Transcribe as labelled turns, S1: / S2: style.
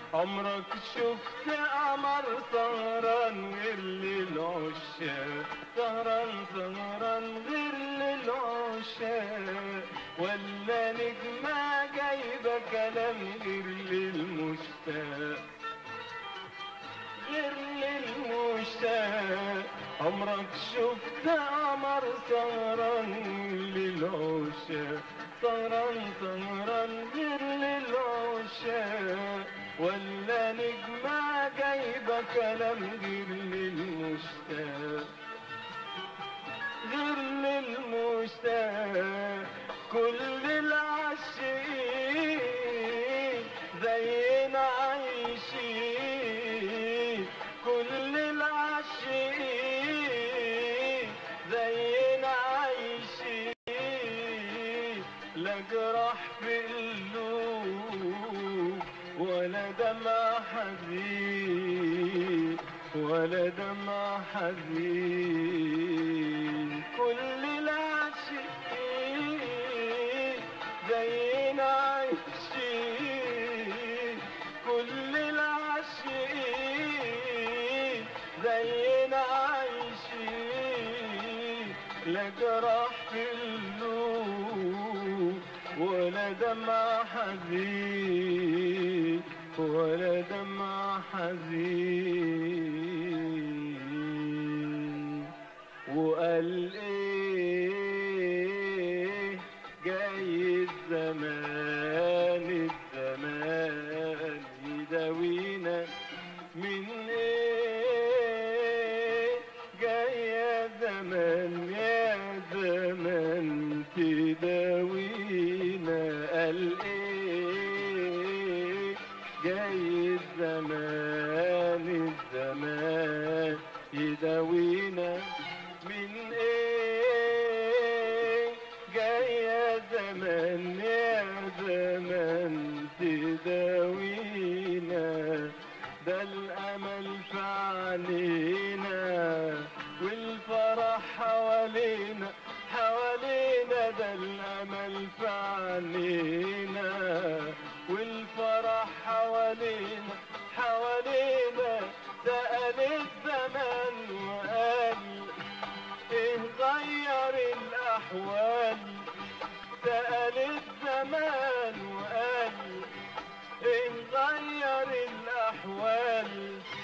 S1: عمرك شفت قمر سهران غير للعشاق سهران سهران غير للعشاق ولا نجمة جايبة كلام غير للمشتاق غير للمشتاق عمرك شفت قمر سهران للعشاق سهران سهران غير للعشاق ولا نجمة جايبة كلام غير للمشتاق غير للمشتاق كل العاشقين زينا عايشين كل العاشقين زينا عايشين لا جراح في قلوب ولا دمع حزين ولا دمع حزين كل العاشقين زينا عايشين كل العاشقين زينا عايشين لا جراح في قلوب ولا دمع حزين ولا دمع حزين وقال ايه جاي الزمان الزمان يداوينا من ايه جاي يا زمان يا زمان تداوينا قال ايه جاي الزمان الزمان يداوينا من ايه جاي يا زمان يا زمان تداوينا ده الامل في عينينا والفرح حوالينا حوالينا ده الامل في عينينا والفرح حوالينا حوالينا سأل الزمان وقال ايه غير الاحوال سأل الزمان وقال ايه غير الاحوال